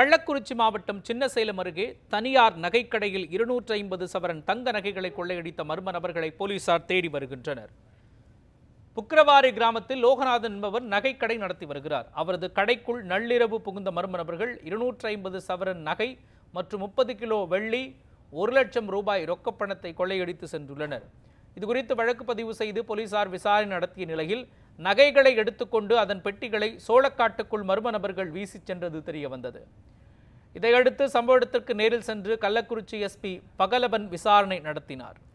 கள்ளக்குறிச்சி மாவட்டம் சின்னசேலம் அருகே தனியார் நகைக்கடையில் இருநூற்றி ஐம்பது சவரன் தங்க நகைகளை கொள்ளையடித்த மர்ம நபர்களை போலீசார் தேடி வருகின்றனர் புக்கரவாரி கிராமத்தில் லோகநாதன் என்பவர் நகைக்கடை நடத்தி வருகிறார் அவரது கடைக்குள் நள்ளிரவு புகுந்த மர்ம நபர்கள் இருநூற்றி ஐம்பது சவரன் நகை மற்றும் முப்பது கிலோ வெள்ளி ஒரு லட்சம் ரூபாய் ரொக்கப் பணத்தை கொள்ளையடித்து சென்றுள்ளனர் இதுகுறித்து வழக்கு பதிவு செய்து போலீசார் விசாரணை நடத்திய நிலையில் நகைகளை எடுத்துக்கொண்டு அதன் பெட்டிகளை சோளக்காட்டுக்குள் மர்ம நபர்கள் வீசிச் சென்றது தெரிய வந்தது இதையடுத்து சம்பவ இடத்திற்கு நேரில் சென்று கள்ளக்குறிச்சி எஸ்பி பகலவன் விசாரணை நடத்தினார்